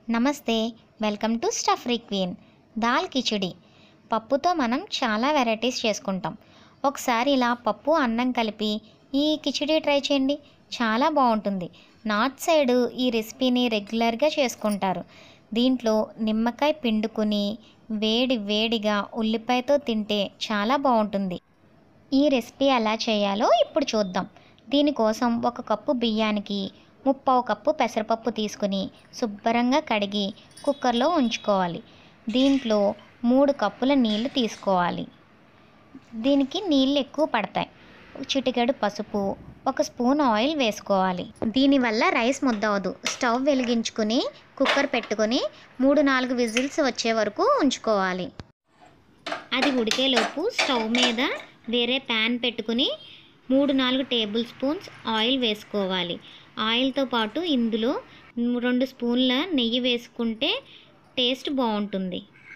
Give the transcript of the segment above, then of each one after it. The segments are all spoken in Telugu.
నమస్తే welcome to stuff queen dal khichdi పప్పుతో మనం చాలా వెరైటీస్ చేసుకుంటాం ఒకసారి ఇలా పప్పు అన్నం కలిపి ఈ కిచిడి ట్రై చేయండి చాలా బాగుంటుంది నార్త్ సైడ్ ఈ రెసిపీని రెగ్యులర్గా చేసుకుంటారు దీంట్లో నిమ్మకాయ పిండుకుని వేడి వేడిగా ఉల్లిపాయతో తింటే చాలా బాగుంటుంది ఈ రెసిపీ ఎలా చేయాలో ఇప్పుడు చూద్దాం దీనికోసం ఒక కప్పు బియ్యానికి ముప్పావు కప్పు పెసరపప్పు తీసుకుని శుభ్రంగా కడిగి కుక్కర్లో ఉంచుకోవాలి దీంట్లో మూడు కప్పుల నీళ్లు తీసుకోవాలి దీనికి నీళ్ళు ఎక్కువ పడతాయి చిటికెడు పసుపు ఒక స్పూన్ ఆయిల్ వేసుకోవాలి దీనివల్ల రైస్ ముద్దవదు స్టవ్ వెలిగించుకుని కుక్కర్ పెట్టుకొని మూడు నాలుగు విజిల్స్ వచ్చే వరకు ఉంచుకోవాలి అది ఉడికేలోపు స్టవ్ మీద వేరే ప్యాన్ పెట్టుకుని మూడు నాలుగు టేబుల్ స్పూన్స్ ఆయిల్ వేసుకోవాలి ఆయిల్తో పాటు ఇందులో రెండు స్పూన్ల నెయ్యి వేసుకుంటే టేస్ట్ బాగుంటుంది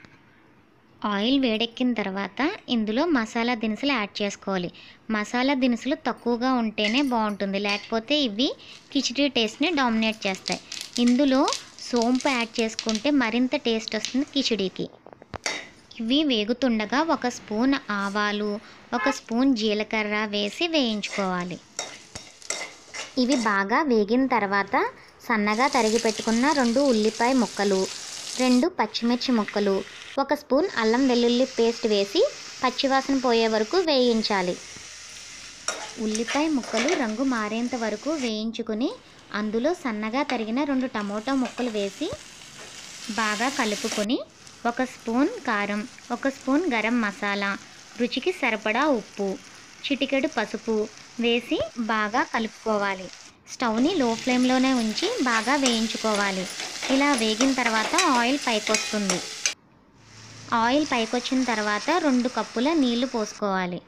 ఆయిల్ వేడెక్కిన తర్వాత ఇందులో మసాలా దినుసులు యాడ్ చేసుకోవాలి మసాలా దినుసులు తక్కువగా ఉంటేనే బాగుంటుంది లేకపోతే ఇవి కిచిడి టేస్ట్ని డామినేట్ చేస్తాయి ఇందులో సోంపు యాడ్ చేసుకుంటే మరింత టేస్ట్ వస్తుంది కిచిడీకి ఇవి వేగుతుండగా ఒక స్పూన్ ఆవాలు ఒక స్పూన్ జీలకర్ర వేసి వేయించుకోవాలి ఇవి బాగా వేగిన తర్వాత సన్నగా తరిగి పెట్టుకున్న రెండు ఉల్లిపాయ ముక్కలు రెండు పచ్చిమిర్చి ముక్కలు ఒక స్పూన్ అల్లం వెల్లుల్లి పేస్ట్ వేసి పచ్చివాసన పోయే వరకు వేయించాలి ఉల్లిపాయ ముక్కలు రంగు మారేంత వరకు వేయించుకుని అందులో సన్నగా తరిగిన రెండు టమోటా ముక్కలు వేసి బాగా కలుపుకొని ఒక స్పూన్ కారం ఒక స్పూన్ గరం మసాలా రుచికి సరిపడా ఉప్పు చిటికెడు పసుపు వేసి బాగా కలుపుకోవాలి స్టవ్ని లో ఫ్లేమ్లోనే ఉంచి బాగా వేయించుకోవాలి ఇలా వేగిన తర్వాత ఆయిల్ పైకొస్తుంది ఆయిల్ పైకొచ్చిన తర్వాత రెండు కప్పుల నీళ్లు పోసుకోవాలి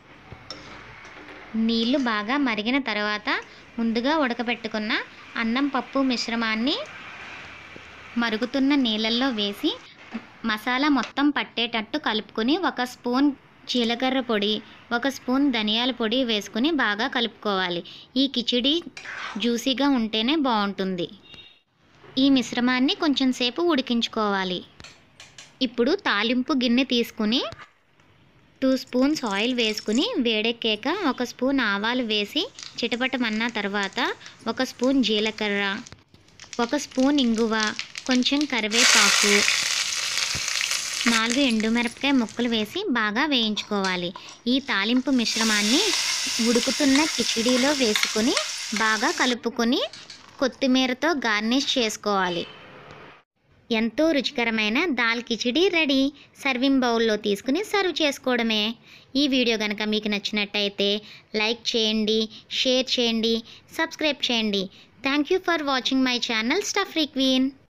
నీళ్లు బాగా మరిగిన తర్వాత ముందుగా ఉడకబెట్టుకున్న అన్నం పప్పు మిశ్రమాన్ని మరుగుతున్న నీళ్ళల్లో వేసి మసాలా మొత్తం పట్టేటట్టు కలుపుకొని ఒక స్పూన్ జీలకర్ర పొడి ఒక స్పూన్ ధనియాల పొడి వేసుకుని బాగా కలుపుకోవాలి ఈ కిచిడి జ్యూసీగా ఉంటేనే బాగుంటుంది ఈ మిశ్రమాన్ని కొంచెం సేపు ఉడికించుకోవాలి ఇప్పుడు తాలింపు గిన్నె తీసుకుని టూ స్పూన్స్ ఆయిల్ వేసుకుని వేడెక్కాక ఒక స్పూన్ ఆవాలు వేసి చిటపటమన్న తర్వాత ఒక స్పూన్ జీలకర్ర ఒక స్పూన్ ఇంగువ కొంచెం కరివేపాకు నాలుగు ఎండుమిరపకాయ ముక్కలు వేసి బాగా వేయించుకోవాలి ఈ తాలింపు మిశ్రమాన్ని ఉడుకుతున్న కిచిడీలో వేసుకొని బాగా కలుపుకొని కొత్తిమీరతో గార్నిష్ చేసుకోవాలి ఎంతో రుచికరమైన దాల్ కిచిడి రెడీ సర్వింగ్ బౌల్లో తీసుకుని సర్వ్ చేసుకోవడమే ఈ వీడియో కనుక మీకు నచ్చినట్టయితే లైక్ చేయండి షేర్ చేయండి సబ్స్క్రైబ్ చేయండి thank you for watching my channel stuff queen